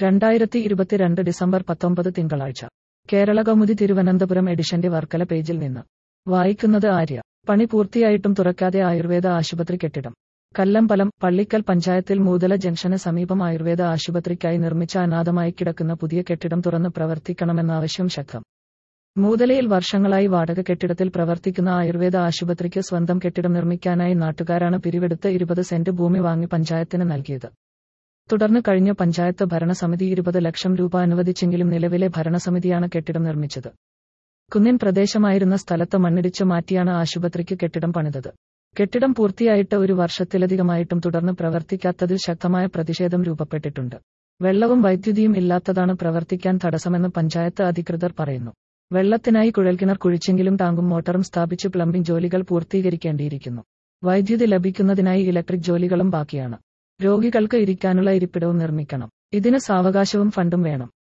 രണ്ടായിരത്തി ഇരുപത്തിരണ്ട് ഡിസംബർ പത്തൊമ്പത് തിങ്കളാഴ്ച കേരള കൗമുദി തിരുവനന്തപുരം എഡിഷന്റെ വർക്കല പേജിൽ നിന്ന് വായിക്കുന്നത് ആര്യ പണി പൂർത്തിയായിട്ടും തുറക്കാതെ ആയുർവേദ ആശുപത്രി കെട്ടിടം കല്ലമ്പലം പള്ളിക്കൽ പഞ്ചായത്തിൽ മൂതല ജംഗ്ഷന് സമീപം ആയുർവേദ ആശുപത്രിക്കായി നിർമ്മിച്ച അനാഥമായി കിടക്കുന്ന പുതിയ കെട്ടിടം തുറന്ന് പ്രവർത്തിക്കണമെന്ന ആവശ്യം ശക്തം മൂതലയിൽ വർഷങ്ങളായി വാടക കെട്ടിടത്തിൽ പ്രവർത്തിക്കുന്ന ആയുർവേദ ആശുപത്രിക്ക് സ്വന്തം കെട്ടിടം നിർമ്മിക്കാനായി നാട്ടുകാരാണ് പിരിവെടുത്ത് ഇരുപത് സെന്റ് ഭൂമി വാങ്ങി പഞ്ചായത്തിന് നൽകിയത് തുടർന്ന് കഴിഞ്ഞ പഞ്ചായത്ത് ഭരണസമിതി ഇരുപത് ലക്ഷം രൂപ അനുവദിച്ചെങ്കിലും നിലവിലെ ഭരണസമിതിയാണ് കെട്ടിടം നിർമ്മിച്ചത് കുന്നിൻ പ്രദേശമായിരുന്ന സ്ഥലത്ത് മണ്ണിടിച്ചു മാറ്റിയാണ് ആശുപത്രിക്ക് കെട്ടിടം പണിതത് കെട്ടിടം പൂർത്തിയായിട്ട് ഒരു വർഷത്തിലധികമായിട്ടും തുടർന്ന് പ്രവർത്തിക്കാത്തതിൽ ശക്തമായ പ്രതിഷേധം രൂപപ്പെട്ടിട്ടുണ്ട് വെള്ളവും വൈദ്യുതിയും ഇല്ലാത്തതാണ് പ്രവർത്തിക്കാൻ തടസ്സമെന്ന് പഞ്ചായത്ത് അധികൃതർ പറയുന്നു വെള്ളത്തിനായി കുഴൽക്കിണർ കുഴിച്ചെങ്കിലും ടാങ്കും മോട്ടറും സ്ഥാപിച്ച് പ്ലംബിംഗ് ജോലികൾ പൂർത്തീകരിക്കേണ്ടിയിരിക്കുന്നു വൈദ്യുതി ലഭിക്കുന്നതിനായി ഇലക്ട്രിക് ജോലികളും ബാക്കിയാണ് രോഗികൾക്ക് ഇരിക്കാനുള്ള ഇരിപ്പിടവും നിർമ്മിക്കണം ഇതിന് സാവകാശവും ഫണ്ടും വേണം